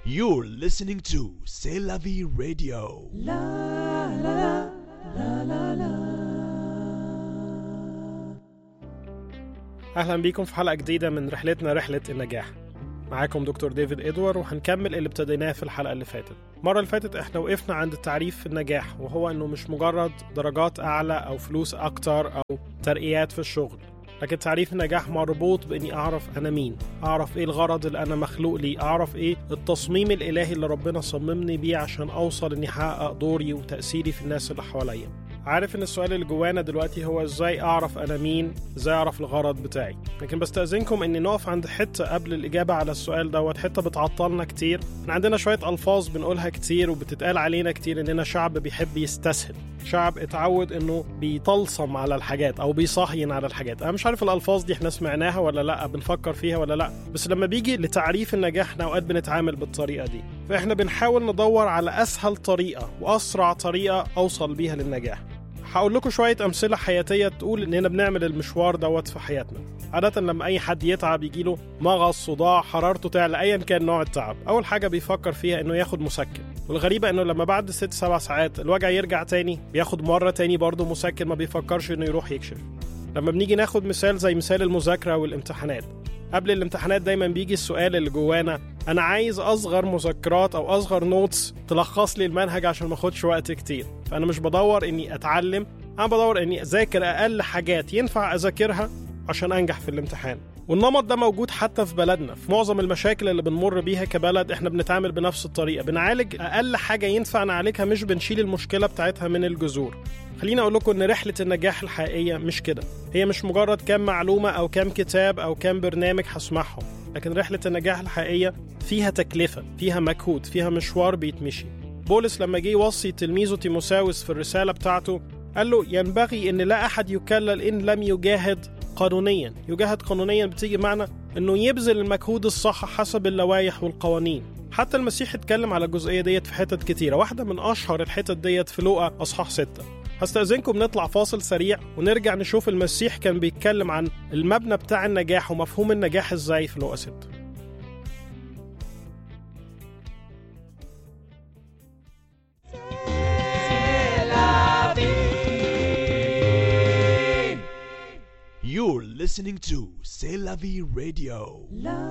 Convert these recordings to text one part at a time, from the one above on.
You're listening to C'est la vie radio. اهلا بيكم في حلقه جديده من رحلتنا رحله النجاح معاكم دكتور ديفيد ادوار وهنكمل اللي ابتديناه في الحلقه اللي فاتت المره اللي فاتت احنا وقفنا عند تعريف النجاح وهو انه مش مجرد درجات اعلى او فلوس اكتر او ترقيات في الشغل لكن تعريف النجاح مربوط باني اعرف انا مين اعرف ايه الغرض اللي انا مخلوق ليه اعرف ايه التصميم الالهي اللي ربنا صممني بيه عشان اوصل اني احقق دوري وتاثيري في الناس اللي حواليا عارف ان السؤال اللي جوانا دلوقتي هو ازاي اعرف انا مين ازاي اعرف الغرض بتاعي لكن بستاذنكم اني نقف عند حته قبل الاجابه على السؤال دوت حته بتعطلنا كتير احنا عندنا شويه الفاظ بنقولها كتير وبتتقال علينا كتير اننا شعب بيحب يستسهل شعب اتعود انه بيطلصم على الحاجات او بيصهين على الحاجات انا مش عارف الالفاظ دي احنا سمعناها ولا لا بنفكر فيها ولا لا بس لما بيجي لتعريف النجاح احنا اوقات بنتعامل بالطريقه دي فاحنا بنحاول ندور على اسهل طريقه واسرع طريقه اوصل بيها للنجاح هقول لكم شوية أمثلة حياتية تقول إننا بنعمل المشوار دوت في حياتنا. عادة لما أي حد يتعب يجيله مغص صداع حرارته تعلى أيا كان نوع التعب، أول حاجة بيفكر فيها إنه ياخد مسكن، والغريبة إنه لما بعد ست سبع ساعات الوجع يرجع تاني بياخد مرة تاني برضه مسكن ما بيفكرش إنه يروح يكشف. لما بنيجي ناخد مثال زي مثال المذاكرة والامتحانات، قبل الامتحانات دايما بيجي السؤال اللي جوانا انا عايز اصغر مذكرات او اصغر نوتس تلخص لي المنهج عشان ما اخدش وقت كتير فانا مش بدور اني اتعلم انا بدور اني اذاكر اقل حاجات ينفع اذاكرها عشان انجح في الامتحان والنمط ده موجود حتى في بلدنا في معظم المشاكل اللي بنمر بيها كبلد احنا بنتعامل بنفس الطريقه بنعالج اقل حاجه ينفع نعالجها مش بنشيل المشكله بتاعتها من الجذور خليني اقول لكم ان رحله النجاح الحقيقيه مش كده هي مش مجرد كام معلومه او كام كتاب او كام برنامج هسمعهم لكن رحله النجاح الحقيقيه فيها تكلفه فيها مجهود فيها مشوار بيتمشي بولس لما جه يوصي تلميذه تيموساوس في الرساله بتاعته قال له ينبغي ان لا احد يكلل ان لم يجاهد قانونيا يجاهد قانونيا بتيجي معنى انه يبذل المجهود الصح حسب اللوائح والقوانين حتى المسيح اتكلم على الجزئيه ديت في حتت كتيره واحده من اشهر الحتت ديت في لوقا اصحاح ستة هستأذنكم نطلع فاصل سريع ونرجع نشوف المسيح كان بيتكلم عن المبنى بتاع النجاح ومفهوم النجاح ازاي في لوقا ستة You're listening to C'est la vie radio.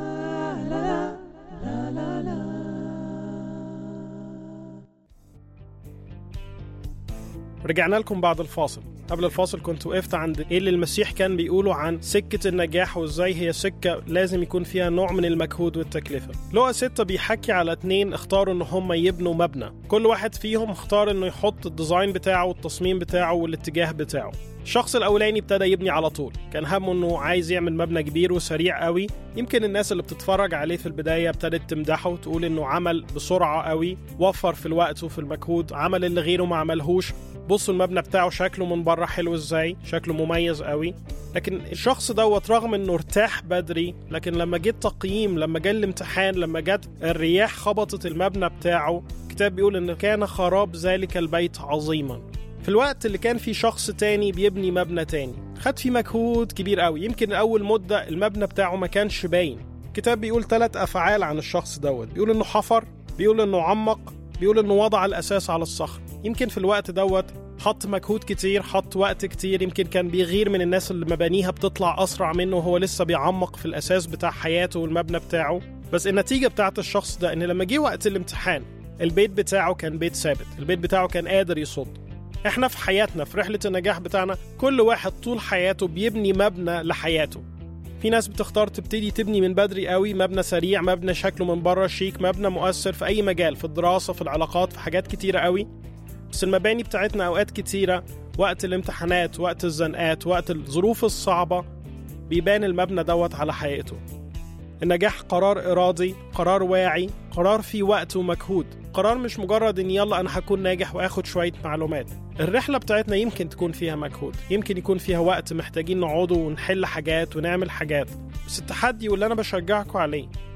رجعنا لكم بعد الفاصل قبل الفاصل كنت وقفت عند ايه اللي المسيح كان بيقوله عن سكة النجاح وازاي هي سكة لازم يكون فيها نوع من المجهود والتكلفة لقى ستة بيحكي على اتنين اختاروا ان هم يبنوا مبنى كل واحد فيهم اختار انه يحط الديزاين بتاعه والتصميم بتاعه والاتجاه بتاعه الشخص الاولاني ابتدى يبني على طول كان همه انه عايز يعمل مبنى كبير وسريع قوي يمكن الناس اللي بتتفرج عليه في البدايه ابتدت تمدحه وتقول انه عمل بسرعه قوي وفر في الوقت وفي المجهود عمل اللي غيره ما عملهوش بصوا المبنى بتاعه شكله من بره حلو ازاي شكله مميز قوي لكن الشخص دوت رغم انه ارتاح بدري لكن لما جه التقييم لما جه الامتحان لما جت الرياح خبطت المبنى بتاعه الكتاب بيقول ان كان خراب ذلك البيت عظيما في الوقت اللي كان في شخص تاني بيبني مبنى تاني خد فيه مجهود كبير قوي يمكن اول مدة المبنى بتاعه ما كانش باين الكتاب بيقول ثلاث افعال عن الشخص دوت بيقول انه حفر بيقول انه عمق بيقول انه وضع الاساس على الصخر يمكن في الوقت دوت حط مجهود كتير حط وقت كتير يمكن كان بيغير من الناس اللي مبانيها بتطلع اسرع منه وهو لسه بيعمق في الاساس بتاع حياته والمبنى بتاعه بس النتيجه بتاعت الشخص ده ان لما جه وقت الامتحان البيت بتاعه كان بيت ثابت البيت بتاعه كان قادر يصد احنا في حياتنا في رحله النجاح بتاعنا كل واحد طول حياته بيبني مبنى لحياته في ناس بتختار تبتدي تبني من بدري قوي مبنى سريع مبنى شكله من بره شيك مبنى مؤثر في اي مجال في الدراسه في العلاقات في حاجات كتيره قوي بس المباني بتاعتنا اوقات كتيره وقت الامتحانات وقت الزنقات وقت الظروف الصعبه بيبان المبنى دوت على حقيقته النجاح قرار إرادي قرار واعي قرار فيه وقت ومجهود قرار مش مجرد ان يلا انا هكون ناجح واخد شوية معلومات الرحلة بتاعتنا يمكن تكون فيها مجهود يمكن يكون فيها وقت محتاجين نقعدوا ونحل حاجات ونعمل حاجات بس التحدي واللي انا بشجعكم عليه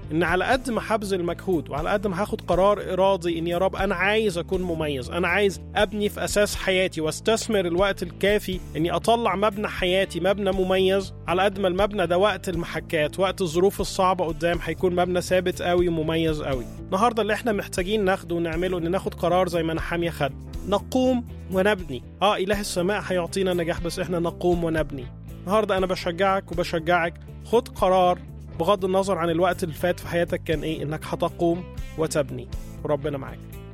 ان على قد ما هبذل مجهود وعلى قد ما هاخد قرار ارادي ان يا رب انا عايز اكون مميز انا عايز ابني في اساس حياتي واستثمر الوقت الكافي اني اطلع مبنى حياتي مبنى مميز على قد ما المبنى ده وقت المحكات وقت الظروف الصعبه قدام هيكون مبنى ثابت قوي ومميز قوي النهارده اللي احنا محتاجين ناخده ونعمله ان ناخد قرار زي ما نحاميه خد نقوم ونبني اه اله السماء هيعطينا نجاح بس احنا نقوم ونبني النهارده انا بشجعك وبشجعك خد قرار بغض النظر عن الوقت اللي فات في حياتك كان ايه انك هتقوم وتبني وربنا معاك